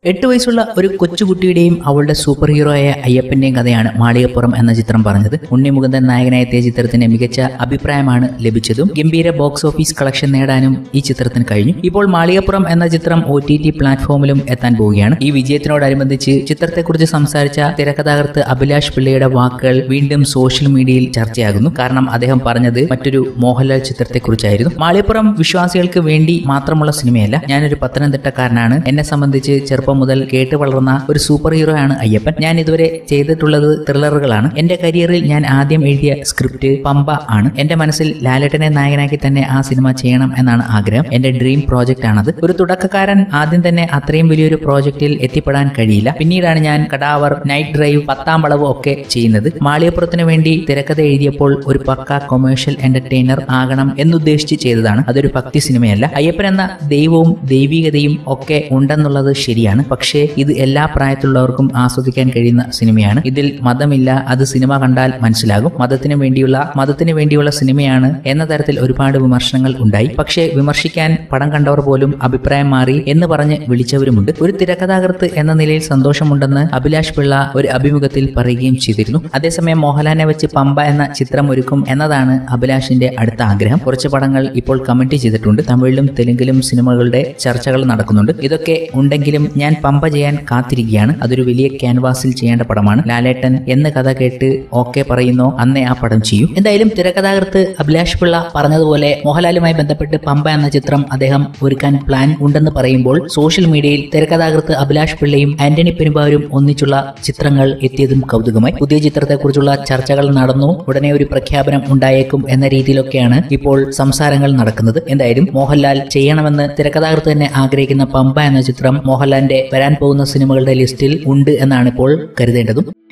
എട്ട് വയസ്സുള്ള ഒരു കൊച്ചുകുട്ടിയുടെയും അവളുടെ സൂപ്പർ ഹീറോയായ അയ്യപ്പന്റെയും കഥയാണ് മാളികപ്പുറം എന്ന ചിത്രം പറഞ്ഞത് ഉണ്ണി മുകുന്ദൻ നായകനായ എത്തിയ ചിത്രത്തിന് മികച്ച അഭിപ്രായമാണ് ലഭിച്ചതും ഗംഭീര ബോക്സ് ഓഫീസ് കളക്ഷൻ നേടാനും ഈ ചിത്രത്തിന് കഴിഞ്ഞു ഇപ്പോൾ മാളികപ്പുറം എന്ന ചിത്രം ഒ ടി ടി പ്ലാറ്റ്ഫോമിലും എത്താൻ പോവുകയാണ് ഈ വിജയത്തിനോടനുബന്ധിച്ച് ചിത്രത്തെക്കുറിച്ച് സംസാരിച്ച തിരക്കഥാകൃത്ത് അഭിലാഷ് പിള്ളയുടെ വാക്കുകൾ വീണ്ടും സോഷ്യൽ മീഡിയയിൽ ചർച്ചയാകുന്നു കാരണം അദ്ദേഹം പറഞ്ഞത് മറ്റൊരു മോഹൻലാൽ ചിത്രത്തെക്കുറിച്ചായിരുന്നു മാളികപ്പുറം വിശ്വാസികൾക്ക് വേണ്ടി മാത്രമുള്ള സിനിമയല്ല ഞാനൊരു പത്തനംതിട്ടക്കാരനാണ് എന്നെ സംബന്ധിച്ച് ചെറുപ്പം മുതൽ കേട്ട് വളർന്ന ഒരു സൂപ്പർ ഹീറോ ആണ് അയ്യപ്പൻ ഞാൻ ഇതുവരെ ചെയ്തിട്ടുള്ളത് ത്രില്ലറുകളാണ് എന്റെ കരിയറിൽ ഞാൻ ആദ്യം എഴുതിയ സ്ക്രിപ്റ്റ് പമ്പ ആണ് എന്റെ മനസ്സിൽ ലാലേട്ടനെ നായകനാക്കി തന്നെ ആ സിനിമ ചെയ്യണം എന്നാണ് ആഗ്രഹം എന്റെ ഡ്രീം പ്രോജക്റ്റ് ആണത് ഒരു തുടക്കക്കാരൻ ആദ്യം തന്നെ അത്രയും വലിയൊരു പ്രോജക്റ്റിൽ എത്തിപ്പെടാൻ കഴിയില്ല പിന്നീടാണ് ഞാൻ കടാവർ നൈറ്റ് ഡ്രൈവ് പത്താം വളവ് ഒക്കെ ചെയ്യുന്നത് മാളികപ്പുറത്തിന് വേണ്ടി തിരക്കഥ എഴുതിയപ്പോൾ ഒരു പക്ക കൊമേഴ്ഷ്യൽ എന്റർടൈനർ ആകണം എന്നുദ്ദേശിച്ച് ചെയ്തതാണ് അതൊരു ഭക്തി സിനിമയല്ല അയ്യപ്പൻ എന്ന ദൈവവും ദൈവികതയും ഒക്കെ ഉണ്ടെന്നുള്ളത് ശരിയാണ് പക്ഷേ ഇത് എല്ലാ പ്രായത്തിലുള്ളവർക്കും ആസ്വദിക്കാൻ കഴിയുന്ന സിനിമയാണ് ഇതിൽ മതമില്ല അത് സിനിമ കണ്ടാൽ മനസ്സിലാകും മതത്തിന് വേണ്ടിയുള്ള മതത്തിന് വേണ്ടിയുള്ള സിനിമയാണ് എന്ന തരത്തിൽ ഒരുപാട് വിമർശനങ്ങൾ ഉണ്ടായി പക്ഷേ വിമർശിക്കാൻ പടം കണ്ടവർ പോലും അഭിപ്രായം മാറി എന്ന് പറഞ്ഞ് വിളിച്ചവരുമുണ്ട് ഒരു തിരക്കഥാകൃത്ത് എന്ന നിലയിൽ സന്തോഷമുണ്ടെന്ന് അഭിലാഷ് പിള്ള ഒരു അഭിമുഖത്തിൽ പറയുകയും ചെയ്തിരുന്നു അതേസമയം മോഹൻലാലിനെ വെച്ച് പമ്പ എന്ന ചിത്രം ഒരുക്കും എന്നതാണ് അഭിലാഷിന്റെ അടുത്ത ആഗ്രഹം കുറച്ച് പടങ്ങൾ ഇപ്പോൾ കമന്റ് ചെയ്തിട്ടുണ്ട് തമിഴിലും തെലുങ്കിലും സിനിമകളുടെ ചർച്ചകൾ നടക്കുന്നുണ്ട് ഇതൊക്കെ ഉണ്ടെങ്കിലും ഞാൻ പമ്പ ചെയ്യാൻ കാത്തിരിക്കുകയാണ് അതൊരു വലിയ ക്യാൻവാസിൽ ചെയ്യേണ്ട പടമാണ് ലാലേട്ടൻ എന്ന് കഥ കേട്ട് ഓക്കെ പറയുന്നോ അന്നേ ആ പടം ചെയ്യും എന്തായാലും തിരക്കഥാകൃത്ത് അഭിലാഷ് പിള്ള പറഞ്ഞതുപോലെ മോഹൻലാലുമായി ബന്ധപ്പെട്ട് പമ്പ എന്ന ചിത്രം അദ്ദേഹം ഒരുക്കാൻ പ്ലാൻ ഉണ്ടെന്ന് പറയുമ്പോൾ സോഷ്യൽ മീഡിയയിൽ തിരക്കഥാകൃത്ത് അഭിലാഷ് പിള്ളയും ആന്റണി പെരുമ്പാവൂരും ഒന്നിച്ചുള്ള ചിത്രങ്ങൾ എത്തിയതും കൗതുകമായി പുതിയ ചിത്രത്തെക്കുറിച്ചുള്ള ചർച്ചകൾ നടന്നു ഉടനെ ഒരു പ്രഖ്യാപനം ഉണ്ടായേക്കും എന്ന രീതിയിലൊക്കെയാണ് ഇപ്പോൾ സംസാരങ്ങൾ നടക്കുന്നത് എന്തായാലും മോഹൻലാൽ ചെയ്യണമെന്ന് തിരക്കഥാകൃത്ത് തന്നെ ആഗ്രഹിക്കുന്ന പമ്പ എന്ന ചിത്രം മോഹൻലാലിന്റെ വരാൻ പോകുന്ന സിനിമകളുടെ ലിസ്റ്റിൽ ഉണ്ട് എന്നാണ് ഇപ്പോൾ കരുതേണ്ടതും